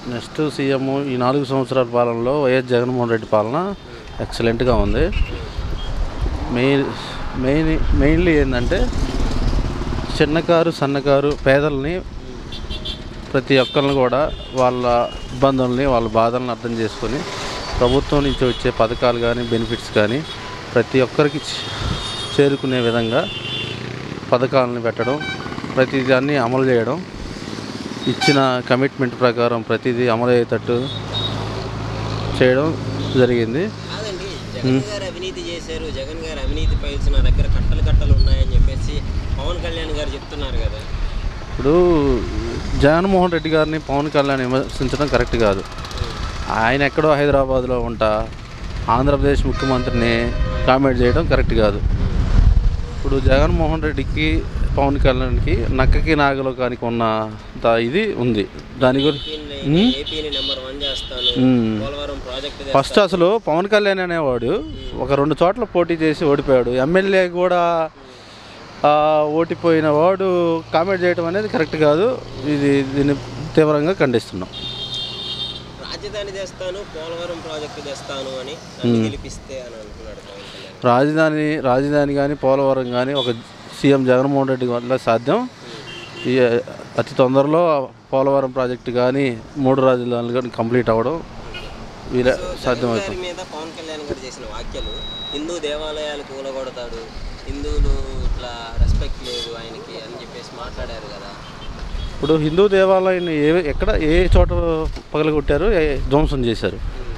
Next CM ఈ నాలుగు సంవత్సరాల పాలనలో వైఎస్ జగన్మోహన్ రెడ్డి పాలన ఎక్సలెంట్గా ఉంది మెయిన్ మెయిన్ మెయిన్లీ ఏంటంటే చిన్నకారు సన్నకారు పేదల్ని ప్రతి ఒక్కరిని కూడా వాళ్ళ ఇబ్బందుల్ని వాళ్ళ బాధలను అర్థం చేసుకొని ప్రభుత్వం నుంచి వచ్చే పథకాలు కానీ బెనిఫిట్స్ కానీ ప్రతి ఒక్కరికి చే- చేరుకునే విధంగా పథకాలను పెట్టడం ప్రతి దాన్ని అమలు చేయడం ఇచ్చిన కమిట్మెంట్ ప్రకారం ప్రతిదీ అమలు అయ్యేటట్టు చేయడం జరిగింది కాదండి జగన్ గారు అవినీతి చేశారు జగన్ గారు అవినీతి ఫైల్స్ నా దగ్గర కట్టలు కట్టలు ఉన్నాయని చెప్పేసి పవన్ కళ్యాణ్ గారు చెప్తున్నారు కదా ఇప్పుడు జగన్మోహన్ రెడ్డి గారిని పవన్ కళ్యాణ్ విమర్శించడం కరెక్ట్ కాదు ఆయన ఎక్కడో హైదరాబాద్లో ఉంటా ఆంధ్రప్రదేశ్ ముఖ్యమంత్రిని కామెంట్ చేయడం కరెక్ట్ కాదు ఇప్పుడు జగన్మోహన్ రెడ్డికి పవన్ కళ్యాణ్కి నక్కకి నాగలోకానికి ఉన్న ద- ఇది ఉంది దాని గురించి ఏపీని ఏపీని నెంబర్ వన్ చేస్తాను మ్మ్. పోలవరం ప్రాజెక్ట్ ఫస్ట్ అసలు పవన్ కళ్యాణ్ అనేవాడు ఒక రెండు చోట్ల పోటీ చేసి ఓడిపోయాడు ఎమ్మెల్యే కూడా ఆ, ఓడిపోయిన వాడు కామెంట్ చేయడం అనేది కరెక్ట్ కాదు ఇది దీన్ని తీవ్రంగా ఖండిస్తున్నాం రాజధాని తెస్తాను పోలవరం ప్రాజెక్టు తెస్తాను అని నన్ను గెలిపిస్తే అని అంటున్నాడు పవన్ కళ్యాణ్ రాజధాని రాజధాని కానీ పోలవరం కానీ ఒక సీఎం జగన్మోహన్ రెడ్డి వల్ల సాధ్యం ఈ అతి తొందరలో పోలవరం ప్రాజెక్టు కానీ మూడు రాజధానులు కానీ కంప్లీట్ అవ్వడం వీళ్ళ జగన్ సాధ్యమవుతుంది గారి మీద పవన్ కళ్యాణ్ గారు చేసిన వ్యాఖ్యలు హిందూ దేవాలయాలు కూలగొడతాడు హిందువులు ఇట్లా రెస్పెక్ట్ లేదు ఆయనకి అని చెప్పేసి మాట్లాడారు కదా ఇప్పుడు హిందూ దేవాలయాన్ని ఏ ఎక్కడ ఏ చోట పగలగొట్టారు ఏ ధ్వంసం చేశారు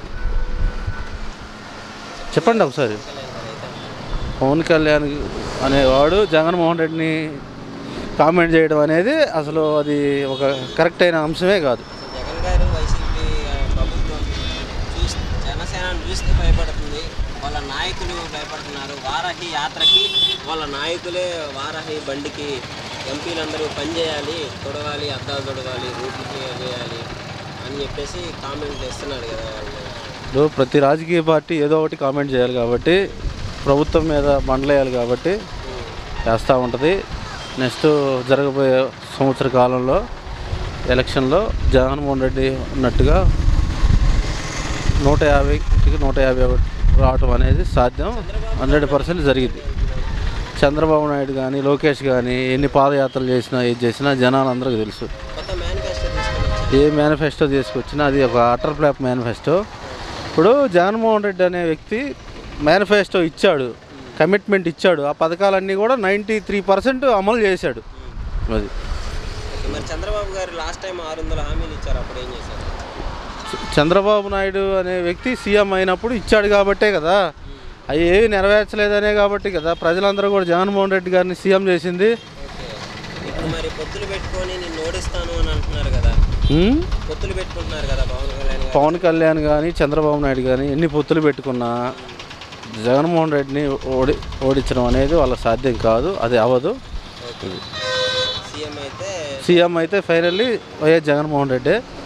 చెప్పండి ఒకసారి కళ్యాణ్ గారు అయితే పవన్ కళ్యాణ్ అనేవాడు జగన్మోహన్ రెడ్డిని కామెంట్ చేయడం అనేది అసలు అది ఒక కరెక్ట్ అయిన అంశమే కాదు జగన్ గారు వైసీపీ ఆ, ప్రభుత్వం చూసి జనసేన చూస్తే భయపడుతుంది వాళ్ళ నాయకులు భయపడుతున్నారు వారాహి యాత్రకి వాళ్ళ నాయకులే వారాహి బండికి ఎంపీలందరూ పనిచేయాలి తొడవాలి అద్దాలు తొడవాలి రూట్లకి చేయాలి అని చెప్పేసి కామెంట్లు ఇస్తున్నారు కదా వాళ్ళు ఇప్పుడు ప్రతి రాజకీయ పార్టీ ఏదో ఒకటి కామెంట్ చేయాలి కాబట్టి ప్రభుత్వం మీద మండలేయాలి కాబట్టి చేస్తూ ఉంటుంది నెక్స్ట్ జరగబోయే సంవత్సర కాలంలో ఎలక్షన్లో జగన్మోహన్ రెడ్డి ఉన్నట్టుగా నూట యాభైకి నూట యాభై ఒకటి రావటం అనేది సాధ్యం హండ్రెడ్ పర్సెంట్ జరిగింది చంద్రబాబు నాయుడు కానీ లోకేష్ కానీ ఎన్ని పాదయాత్రలు చేసినా ఏది చేసినా జనాలందరికీ తెలుసు కొత్త మేనిఫెస్టో తీసుకొని వచ్చి ఏ మేనిఫెస్టో తీసుకొచ్చినా అది ఒక అటర్ ఫ్లాప్ మేనిఫెస్టో ఇప్పుడు జగన్మోహన్ రెడ్డి అనే వ్యక్తి మేనిఫెస్టో ఇచ్చాడు కమిట్మెంట్ ఇచ్చాడు ఆ పథకాలన్నీ కూడా నైంటీ త్రీ పర్సెంట్ అమలు చేశాడు అది ఓకే, మరి చంద్రబాబు గారు లాస్ట్ టైం ఆరు వందల హామీలు ఇచ్చారు అప్పుడు ఏం చేశారు చంద్రబాబు నాయుడు అనే వ్యక్తి సీఎం అయినప్పుడు ఇచ్చాడు కాబట్టే కదా అవి ఏవి నెరవేర్చలేదనే కాబట్టి కదా ప్రజలందరూ కూడా జగన్మోహన్ రెడ్డి గారిని సీఎం చేసింది ఓకే ఇప్పుడు మరి పొత్తులు పెట్టుకొని నేను ఓడిస్తాను అని అంటున్నారు కదా ఉమ్? పొత్తులు పెట్టుకుంటున్నారు కదా పవన్ కళ్యాణ్ గారు పవన్ కళ్యాణ్ కానీ చంద్రబాబు నాయుడు కానీ ఎన్ని పొత్తులు పెట్టుకున్నా జగన్మోహన్ రెడ్డిని ఓడి ఓడించడం అనేది వాళ్ళ సాధ్యం కాదు అది అవ్వదు ఓకే సీఎం అయితే సీఎం అయితే ఫైనల్లీ వైఎస్ జగన్మోహన్ రెడ్డి